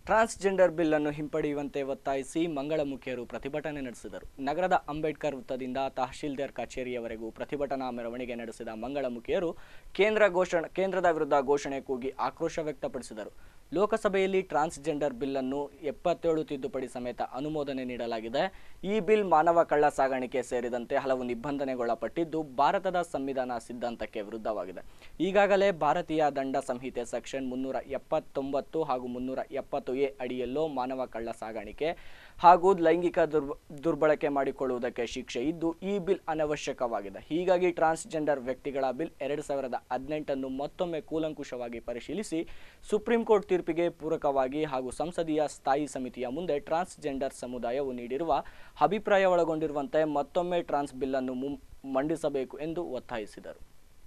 transgender bill ಅನ್ನು ಹಿಂಪಡೆಯುವಂತೆ ಒತ್ತಾಯಿಸಿ ಮಂಗಳಮುಖಿಯರು ಪ್ರತಿಭಟನೆ ನಡೆಸಿದರು ನಗರದ ಅಂಬೇಡ್ಕರ್ ವೃತ್ತದಿಂದ ತಹಶೀಲ್ದಾರ್ ಕಚೇರಿಯವರೆಗೂ ಪ್ರತಿಭಟನಾ ಮೆರವಣಿಗೆ ನಡೆಸಿದ ಮಂಗಳಮುಖಿಯರು ಕೇಂದ್ರ ಘೋಷಣೆ ಕೇಂದ್ರದ ವಿರುದ್ಧ ಘೋಷಣೆ ಕೂಗಿ ಆಕ್ರೋಶ ವ್ಯಕ್ತಪಡಿಸಿದರು ಲೋಕಸಭೆಯಲ್ಲಿ ಟ್ರಾನ್ಸ್ಜೆಂಡರ್ ಬಿಲ್ ಅನ್ನು ಎಪ್ಪತ್ತೇಳು ತಿದ್ದುಪಡಿ ಸಮೇತ ಅನುಮೋದನೆ ನೀಡಲಾಗಿದೆ ಈ ಬಿಲ್ ಮಾನವ ಕಳ್ಳ ಸಾಗಾಣಿಕೆ ಸೇರಿದಂತೆ ಹಲವು ನಿಬಂಧನೆಗೊಳಪಟ್ಟಿದ್ದು ಭಾರತದ ಸಂವಿಧಾನ ಸಿದ್ಧಾಂತಕ್ಕೆ ವಿರುದ್ಧವಾಗಿದೆ ಈಗಾಗಲೇ ಭಾರತೀಯ ದಂಡ ಸಂಹಿತೆ ಸೆಕ್ಷನ್ ಮುನ್ನೂರ ಎಪ್ಪತ್ತೊಂಬತ್ತು ಹಾಗೂ ಮುನ್ನೂರ ಎಪ್ಪತ್ತು ಎ ಅಡಿಯಲ್ಲೋ ಮಾನವ ಕಳ್ಳ ಸಾಗಾಣಿಕೆ ಹಾಗೂ ಲೈಂಗಿಕ ದುರ್ಬ ದುರ್ಬಳಕೆ ಮಾಡಿಕೊಳ್ಳುವುದಕ್ಕೆ ಶಿಕ್ಷೆ ಇದ್ದು ಈ ಬಿಲ್ ಅನವಶ್ಯಕವಾಗಿದೆ ಹೀಗಾಗಿ ಟ್ರಾನ್ಸ್ಜೆಂಡರ್ ವ್ಯಕ್ತಿಗಳ ಬಿಲ್ ಎರಡು ಸಾವಿರದ ಹದಿನೆಂಟನ್ನು ಮತ್ತೊಮ್ಮೆ ಕೂಲಂಕುಷವಾಗಿ ಪರಿಶೀಲಿಸಿ ಸುಪ್ರೀಂ ಕೋರ್ಟ್ ತೀರ್ಪಿಗೆ ಪೂರಕವಾಗಿ ಹಾಗೂ ಸಂಸದೀಯ ಸ್ಥಾಯಿ ಸಮಿತಿಯ ಮುಂದೆ ಟ್ರಾನ್ಸ್ಜೆಂಡರ್ ಸಮುದಾಯವು ನೀಡಿರುವ ಅಭಿಪ್ರಾಯ ಒಳಗೊಂಡಿರುವಂತೆ ಮತ್ತೊಮ್ಮೆ ಟ್ರಾನ್ಸ್ ಬಿಲ್ ಅನ್ನು ಮುಂ- ಮಂಡಿಸಬೇಕು ಎಂದು ಒತ್ತಾಯಿಸಿದರು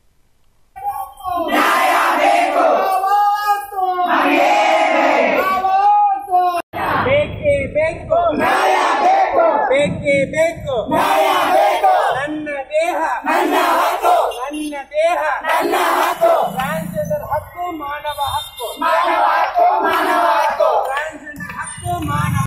ಬೇಕೇ ಬೇಕು ನ್ಯಾಯ ಬೇಕು ಬೇಕೇ ಬೇಕು ನ್ಯಾಯ ಬೇಕು ನನ್ನ ದೇಹ ನನ್ನ ಹಕ್ಕು ನನ್ನ ದೇಹ ನನ್ನ ಹಕ್ಕು ಟ್ರಾನ್ಸ್ಜೆಂಡರ್ ಹಕ್ಕು ಮಾನವ ಹಕ್ಕು ಮಾನವ ಹಕ್ಕು ಮಾನವ ಹಕ್ಕು ಟ್ರಾನ್ಸ್ಜೆಂಡರ್ ಹಕ್ಕು ಮಾನವ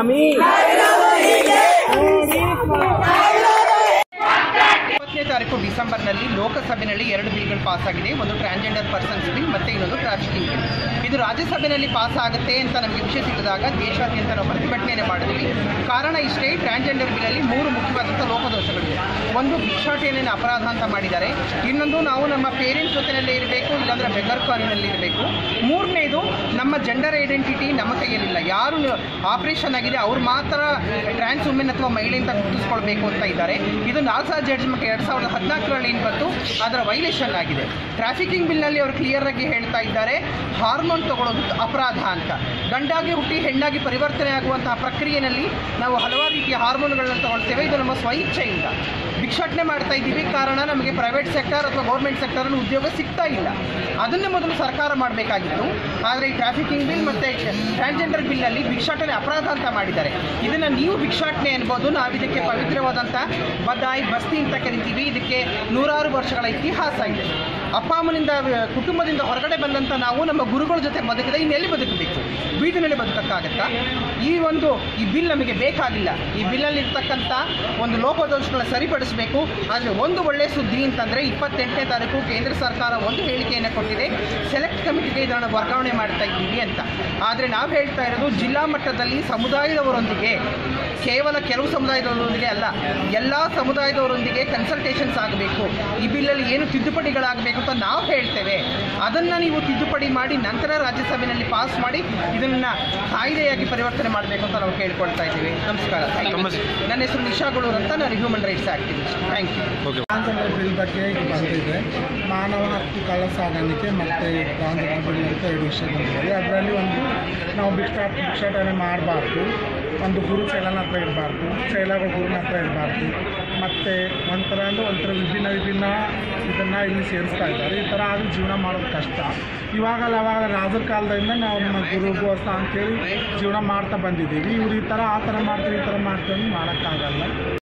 ಇಪ್ಪತ್ತನೇ ತಾರೀಕು ಡಿಸೆಂಬರ್ನಲ್ಲಿ ಲೋಕಸಭೆಯಲ್ಲಿ ಎರಡು ಬಿಲ್ಗಳು ಪಾಸ್ ಆಗಿದೆ ಒಂದು ಟ್ರಾನ್ಸ್ಜೆಂಡರ್ ಪರ್ಸನ್ಸ್ ಬಿಲ್ ಮತ್ತೆ ಇನ್ನೊಂದು ಟ್ರಾಫಿಕಿಂಗ್ ಬಿಲ್ ಇದು ರಾಜ್ಯಸಭೆಯಲ್ಲಿ ಪಾಸ್ ಆಗುತ್ತೆ ಅಂತ ನಮಗೆ ವಿಷಯ ತಿಳಿದಾಗ ದೇಶಾದ್ಯಂತ ನಾವು ಪ್ರತಿಭಟನೆಯನ್ನು ಮಾಡಿದ್ವಿ ಕಾರಣ ಇಷ್ಟೇ ಟ್ರಾನ್ಸ್ಜೆಂಡರ್ ಬಿಲ್ಲಲ್ಲಿ ಮೂರು ಮುಖ್ಯವಾದಂಥ ಲೋಪದೋಷಗಳಿವೆ ಒಂದು ಭಿಕ್ಷಾಟನೆಯನ್ನು ಅಪರಾಧ ಅಂತ ಮಾಡಿದ್ದಾರೆ ಇನ್ನೊಂದು ನಾವು ನಮ್ಮ ಪೇರೆಂಟ್ಸ್ ಜೊತೆಯಲ್ಲೇ ಇರಬೇಕು ಇಲ್ಲಾಂದ್ರೆ ಬೆಗರ್ ಕಾಲಿನಲ್ಲಿ ಇರಬೇಕು ಮೂರನೇದು ನಮ್ಮ ಜೆಂಡರ್ ಐಡೆಂಟಿಟಿ ನಮ್ಮ ಕೈಯಲ್ಲಿಲ್ಲ ಯಾರು ಆಪರೇಷನ್ ಆಗಿದೆ ಅವ್ರು ಮಾತ್ರ ಟ್ರಾನ್ಸ್ ವುಮೆನ್ ಅಥವಾ ಮಹಿಳೆ ಅಂತ ಗುರುತಿಸ್ಕೊಳ್ಬೇಕು ಅಂತ ಇದ್ದಾರೆ ಇದು ನಾಲ್ಕು ಜಡ್ಜ್ಮೆಂಟ್ ಎರಡು ಸಾವಿರದ ಹದಿನಾಲ್ಕರಲ್ಲಿ ಏನು ಬಂತು ಅದರ ವೈಲೇಷನ್ ಆಗಿದೆ ಟ್ರಾಫಿಕಿಂಗ್ ಬಿಲ್ನಲ್ಲಿ ಅವರು ಕ್ಲಿಯರ್ ಆಗಿ ಹೇಳ್ತಾ ಇದ್ದಾರೆ ಹಾರ್ಮೋನ್ ತಗೊಳ್ಳೋದು ಅಪರಾಧ ಅಂತ ಗಂಡಾಗಿ ಹುಟ್ಟಿ ಹೆಣ್ಣಾಗಿ ಪರಿವರ್ತನೆ ಆಗುವಂತಹ ಪ್ರಕ್ರಿಯೆಯಲ್ಲಿ ನಾವು ಹಲವಾರು ರೀತಿಯ ಹಾರ್ಮೋನ್ಗಳನ್ನು ತಗೊಳ್ತೇವೆ ಇದು ನಮ್ಮ ಸ್ವಇಚ್ಛೆಯಿಂದ ಭಿಕ್ಷಾಟನೆ ಮಾಡ್ತಾ ಇದ್ದೀವಿ ಕಾರಣ ನಮಗೆ ಪ್ರೈವೇಟ್ ಸೆಕ್ಟರ್ ಅಥವಾ ಗೌರ್ಮೆಂಟ್ ಸೆಕ್ಟರಲ್ಲಿ ಉದ್ಯೋಗ ಸಿಗ್ತಾ ಇಲ್ಲ ಅದನ್ನೇ ಮೊದಲು ಸರ್ಕಾರ ಮಾಡಬೇಕಾಗಿತ್ತು ಆದರೆ ಈ ಟ್ರಾಫಿಕಿಂಗ್ ಬಿಲ್ ಮತ್ತು ಟ್ರಾನ್ಸ್ಜೆಂಡರ್ ಬಿಲ್ಲಲ್ಲಿ ಭಿಕ್ಷಾಟನೆ ಅಪರಾಧ ಅಂತ ಮಾಡಿದ್ದಾರೆ ಇದನ್ನು ನೀವು ಭಿಕ್ಷಾಟನೆ ಅನ್ಬೋದು ನಾವು ಇದಕ್ಕೆ ಪವಿತ್ರವಾದಂಥ ಬದಾಯಿ ಬಸ್ತಿ ಅಂತ ಕರಿತೀವಿ ಇದಕ್ಕೆ ನೂರಾರು ವರ್ಷಗಳ ಇತಿಹಾಸ ಇದೆ ಅಪ್ಪ ಅಮ್ಮನಿಂದ ಅಹ್, ಕುಟುಂಬದಿಂದ ಹೊರಗಡೆ ಬಂದಂಥ ನಾವು ನಮ್ಮ ಗುರುಗಳ ಜೊತೆ ಬದುಕಿದ ಇನ್ನೆಲ್ಲಿ ಬದುಕಬೇಕು ಬೀದಿನಲ್ಲಿ ಬದುಕಕ್ಕಾಗತ್ತಾ ಈ ಒಂದು ಈ ಬಿಲ್ ನಮಗೆ ಬೇಕಾಗಿಲ್ಲ ಈ ಬಿಲ್ಲಲ್ಲಿ ಇರ್ತಕ್ಕಂಥ ಒಂದು ಲೋಪದೋಷಗಳನ್ನ ಸರಿಪಡಿಸಬೇಕು ಆದರೆ ಒಂದು ಒಳ್ಳೆಯ ಸುದ್ದಿ ಅಂತಂದರೆ ಇಪ್ಪತ್ತೆಂಟನೇ ತಾರೀಕು ಕೇಂದ್ರ ಸರ್ಕಾರ ಒಂದು ಹೇಳಿಕೆಯನ್ನು ಕೊಟ್ಟಿದೆ ಸೆಲೆಕ್ಟ್ ಕಮಿಟಿಗೆ ಇದನ್ನು ವರ್ಗಾವಣೆ ಮಾಡ್ತಾ ಇದ್ದೀವಿ ಅಂತ ಆದರೆ ನಾವು ಹೇಳ್ತಾ ಇರೋದು ಜಿಲ್ಲಾ ಮಟ್ಟದಲ್ಲಿ ಸಮುದಾಯದವರೊಂದಿಗೆ ಕೇವಲ ಕೆಲವು ಸಮುದಾಯದವರೊಂದಿಗೆ ಅಲ್ಲ ಎಲ್ಲ ಸಮುದಾಯದವರೊಂದಿಗೆ ಕನ್ಸಲ್ಟೇಷನ್ಸ್ ಆಗಬೇಕು ಈ ಬಿಲ್ಲಲ್ಲಿ ಏನು ತಿದ್ದುಪಡಿಗಳಾಗಬೇಕು ಅಂತ ನಾವು ಹೇಳ್ತೇವೆ ಅದನ್ನು ನೀವು ತಿದ್ದುಪಡಿ ಮಾಡಿ ನಂತರ ರಾಜ್ಯಸಭೆಯಲ್ಲಿ ಪಾಸ್ ಮಾಡಿ ಇದನ್ನು ಕಾಯ್ದೆಯಾಗಿ ಪರಿವರ್ತನೆ ಮಾಡಬೇಕು ಅಂತ ನಾವು ಕೇಳ್ಕೊಳ್ತಾ ಇದ್ದೀವಿ ನಮಸ್ಕಾರ ನನ್ನ ಹೆಸರು ನಿಶಾ ಗುಳೂರ್ ಅಂತ ನಾನು human rights activist thank you transgender bill ಬಗ್ಗೆ ಈಗ ಬಂದಿದೆ ಮಾನವ ಹಕ್ಕು ಕಳ್ಳ ಸಾಗಾಣಿಕೆ ಮತ್ತು ಟ್ರಾನ್ಸ್ಜೆಂಡರ್ ಬಿಲ್ ಅಂತ ಎರಡು ವಿಷಯ ಬಂದಿದೆ ಅದರಲ್ಲಿ ಒಂದು ನಾವು ಭಿಕ್ಷಾ ಭಿಕ್ಷಾಟನೆ ಮಾಡಬಾರ್ದು ಒಂದು ಗುರು ಚೈಲನ ಹತ್ರ ಇರಬಾರ್ದು ಚೈಲಗಳು ಗುರುನ ಹತ್ರ ಇರಬಾರ್ದು ಮತ್ತು ಒಂಥರ ಅಂದರೆ ಒಂಥರ ವಿಭಿನ್ನ ವಿಭಿನ್ನ ಇದನ್ನು ಇಲ್ಲಿ ಸೇರಿಸ್ತಾ ಇದ್ದಾರೆ ಈ ಥರ ಆದರೂ ಜೀವನ ಮಾಡೋದು ಕಷ್ಟ ಇವಾಗಲ್ಲ ಅವಾಗ ರಾಜರ ಕಾಲದಿಂದ ನಾವು ನಮ್ಮ ಗುರು ಗೋಸ್ತ ಅಂತೇಳಿ ಜೀವನ ಮಾಡ್ತಾ ಬಂದಿದ್ದೀವಿ ಇವ್ರು ಈ ಥರ ಆ ಥರ ಮಾಡ್ತೀವಿ ಈ ಥರ ಮಾಡ್ತೀವಿ ಅಂತ ಮಾಡೋಕ್ಕಾಗಲ್ಲ